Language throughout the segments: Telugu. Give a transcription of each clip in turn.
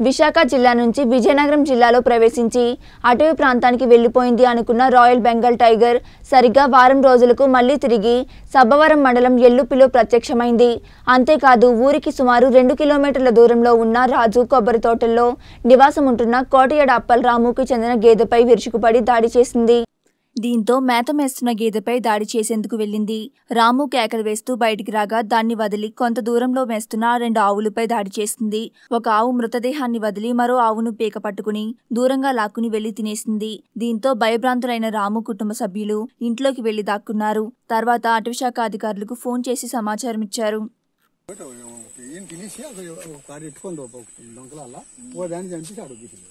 విశాఖ జిల్లా నుంచి విజయనగరం జిల్లాలో ప్రవేశించి అటవీ ప్రాంతానికి వెళ్లిపోయింది అనుకున్న రాయల్ బెంగాల్ టైగర్ సరిగ్గా వారం రోజులకు మళ్లీ తిరిగి సబ్బవరం మండలం ఎల్లుపిలో ప్రత్యక్షమైంది అంతేకాదు ఊరికి సుమారు రెండు కిలోమీటర్ల దూరంలో ఉన్న రాజు కొబ్బరి తోటల్లో నివాసం ఉంటున్న కోటయాడ అప్పల్ రాముకి చెందిన గేదెపై విరుచుకుపడి దాడి చేసింది దీంతో మేత మేస్తున్న గేదెపై దాడి చేసేందుకు వెళ్ళింది రాము కేకలు వేస్తూ బయటికి రాగా దాన్ని వదిలి కొంత దూరంలో మేస్తున్న రెండు ఆవులపై దాడి చేసింది ఒక ఆవు మృతదేహాన్ని వదిలి మరో ఆవును పీక పట్టుకుని దూరంగా లాక్కుని వెళ్లి తినేసింది దీంతో భయభ్రాంతులైన రాము కుటుంబ సభ్యులు ఇంట్లోకి వెళ్లి దాక్కున్నారు తర్వాత అటవీశాఖ అధికారులకు ఫోన్ చేసి సమాచారం ఇచ్చారు ఏం తినేసి ఒక ఒక కారు ఎట్టుకుంది ఒక దొంగల ఓ దాన్ని చంపేసి అడుగుతుంది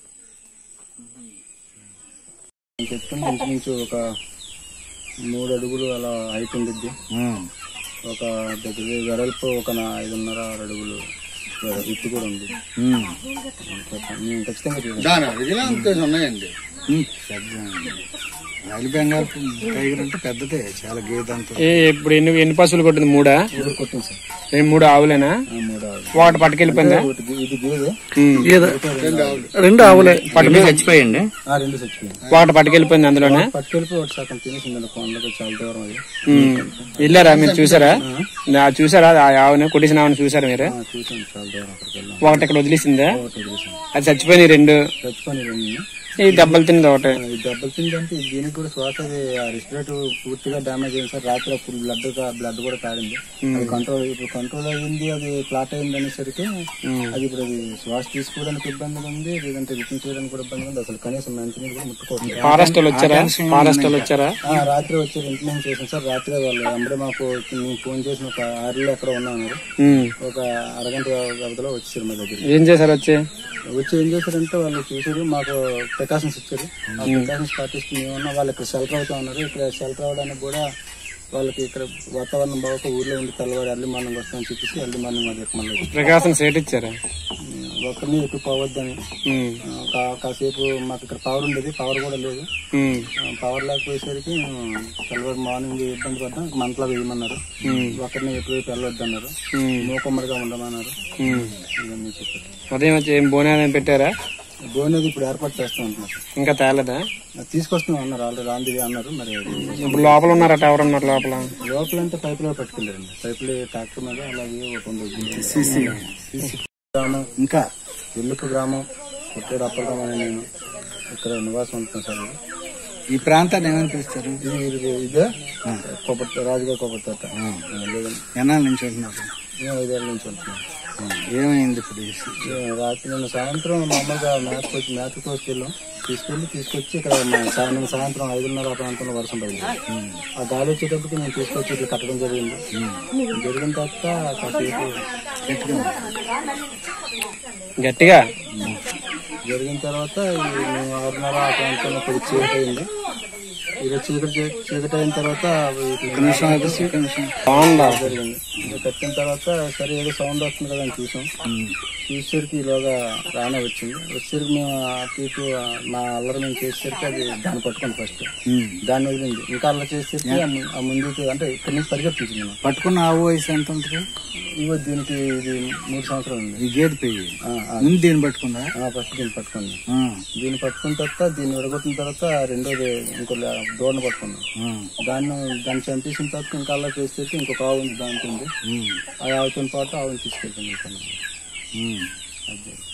చెప్తుంది ఇంచుమించు ఒక మూడు అడుగులు అలా హైట్ ఉండిద్ది ఒక దగ్గర వెడల్పు ఒక నా ఐదున్నర ఆరు అడుగులు వెడ- ఎత్తు కూడా ఉంది నేను ఖచ్చితంగా చూసాను. దాని అడిగినా అంతే ఉన్నాయండి రైలు బెంగాల్ టైగర్ అంటే పెద్దదే చాలా గేదె అంత ఏ ఇప్పుడు ఎన్ని ఎన్ని పశువులు కొట్టింది మూడా ఊరు కొట్టింది సార్ ఏ మూడు ఆవులేనా ఆ, మూడు ఆవులు. ఒకటి పట్టుకెళ్ళిపోయిందా ఒకటి గి- ఇది గేదె ఉమ్. రెండు ఆవులే పట్టుకెళ్ళి చచ్చిపోయింది ఆ, రెండు చచ్చిపోయింది ఒకటి పట్టుకెళ్ళిపోయింది అందులోనే పట్టుకెళ్ళిపోయి ఒకటి సగం తినేసింది కొండకు చాలా దూరం అది ఉమ్. వెళ్ళారా మీరు చూసారా నా చూసారా ఆ ఆవుని కొట్టేసిన ఆవుని చూసారా మీరు ఆ, చూసాను చాలా దూరం అక్కడికి వెళ్ళాం ఒకటి ఇక్కడ వదిలేసిందా ఒకటి వదిలేసాను. అది చచ్చిపోయినాయి రెండు చచ్చిపోయి రెండు ఈ దెబ్బలు తిన్నది ఒకటి ఈ దెబ్బలు తిందంటే దీనికి కూడా శ్వాస రెస్పిరేటర్ పూర్తిగా డ్యామేజ్ అయింది సార్ రాత్రి ఫుల్ బ్లడ్ బ్లడ్ కూడా కారింది అది కంట్రోల్ ఇప్పుడు కంట్రోల్ అయింది అది ఫ్లాట్ అయింది అనేసరికి అది ఇప్పుడు అది శ్వాస తీసుకోవడానికి ఇబ్బందిగా ఉంది లేదంటే రిటర్న్ చేయడానికి కూడా ఇబ్బందిగా ఉంది అసలు కనీసం మంచినీళ్ళు కూడా ముట్టుకోవట్లేదు ఫారెస్ట్ వాళ్ళు వచ్చారా ఫారెస్ట్ వాళ్ళు వచ్చారా ఆ, రాత్రి వచ్చి ఇంప్లిమెంట్ చేసాం సార్ రాత్రి వాళ్ళు వెంబడే మాకు మేము ఫోన్ చేసిన ఒక ఆరులో ఎక్కడ ఉన్నాము ఉమ్. ఒక అరగంట వ్యవధిలో వచ్చారు మా దగ్గర ఏం చేశారు వచ్చి వచ్చి ఏం చేశారంటే వాళ్ళు చూసారు మాకు ప్రికాషన్స్ ఇచ్చారు ఆ ప్రికాషన్స్ పాటిస్తూ మేము ఉన్నాం వాళ్ళు ఇక్కడ షెల్టర్ అవుతా ఉన్నారు ఇక్కడ షెల్టర్ అవడానికి కూడా వాళ్ళకి ఇక్కడ వాతావరణం బాగా ఊర్లో ఉండి తెల్లవారు ఎర్లీ మార్నింగ్ వస్తామని చెప్పేసి ఎర్లీ మార్నింగ్ మా దగ్గర మళ్ళీ వచ్చారు. ప్రకాశం సేట్ ఇచ్చారా ఒకరిని ఎటు పోవద్దని ఉమ్. ఒక కాసేపు మాకు ఇక్కడ పవర్ ఉండేది పవర్ కూడా లేదు ఉమ్. పవర్ లేకపోయేసరికి మేము తెల్లవారు మార్నింగ్ ఇబ్బంది పడ్డాం మంటలో వేయమన్నారు ఒకరిని ఎటువైపు వెళ్ళొద్దు అన్నారు ఉమ్. మూకమ్మడిగా ఉండమన్నారు ఉమ్. ఇవన్నీ చెప్పారు ఉదయం వచ్చి ఏం బోనాలు పెట్టారా భోజనం ఇప్పుడు ఏర్పాటు చేస్తాం అంటున్నారు ఇంకా తేలేదా తీసుకొస్తాం అన్నారు ఆల్రెడీ రాంది అన్నారు మరి అది ఇప్పుడు లోపల ఉన్నారట ఎవరు ఉన్నారు లోపల లోపలంతా పైపులో పట్టుకెళ్ళారండి పైపులు ట్రాక్టర్ మీద అలాగే ఒక ఉంది. గ్రామం ఇంకా ఎల్లుపు గ్రామం కొట్టేడు అప్పలం అనే నేను ఇక్కడ నివాసం ఉంటున్నాను సార్ ఇది. ఈ ప్రాంతాన్ని ఏమని పిలుస్తారు ఇది ఇది- ఇదే కొబ్బరి రాజుగా కొబ్బరి తోట ఆ, లేదండి ఎన్నాళ్ళ నుంచి ఉంటున్నారు మేము ఐదేళ్ళ నుంచి ఉంటున్నాం ఏమైంది ఇప్పుడు ఈ- ఏ, రాత్రి నిన్న సాయంత్రం మామూలుగా మేతకు వచ్చి మేతకు తీసుకెళ్ళాం తీసుకెళ్ళి తీసుకొచ్చి ఇక్కడ మా- సా- నిన్న సాయంత్రం ఐదున్నర ఆ ప్రాంతంలో వర్షం పడింది ఆ గాలి వచ్చేటప్పటికి మేము తీసుకొచ్చి ఇట్లా కట్టడం జరిగింది జరిగిన తర్వాత కాసేపు గట్టిగా జరిగిన తర్వాత ఈ మేము ఆరున్నర ఆ ప్రాంతంలో కొద్ది చీకటి అయింది ఈరోజు చీకటి చే- చీకటి అయిన తర్వాత వీటిని బాగుందా జరిగింది ఇంకా కట్టిన తర్వాత సరే ఏదో సౌండ్ వస్తుంది కదా అని చూసాం చూసేసరికి ఈలోగా రానే వచ్చింది వచ్చేసరికి మేము అటు ఇటు ఆ, మా అల్లరి మేము చేసేసరికి అది దాన్ని పట్టుకోండి ఫస్ట్ దాన్ని వదిలింది ఇంకా అల్లరి చేసేసరికి ఆ ము- ఆ ముందుకు అంటే ఇక్కడి నుంచి పరిగెత్తించింది మనం పట్టుకున్న ఆవు వయసు ఎంత ఉంటుంది ఇగో దీనికి ఇది మూడు సంవత్సరాలు ఉంది ఈ గేదె పెయ్యి ఆ, ఆ, ముందు దీన్ని పట్టుకుందా ఆ, ఫస్ట్ దీన్ని పట్టుకుంది ఆ, దీన్ని పట్టుకున్న తర్వాత దీన్ని విడగొట్టిన తర్వాత రెండోది ఇంకో దూడను పట్టుకున్నాం ఆ, దాన్ని దాన్ని చంపేసిన తర్వాత ఇంకా అలా చేసేసి ఇంకొక ఆవు ఉంది దాంట్లో ఉంది ఉమ్, ఆ ఆవుతో పాటు ఆవుని తీసుకెళ్తాం ఇంకా ఉమ్. అదే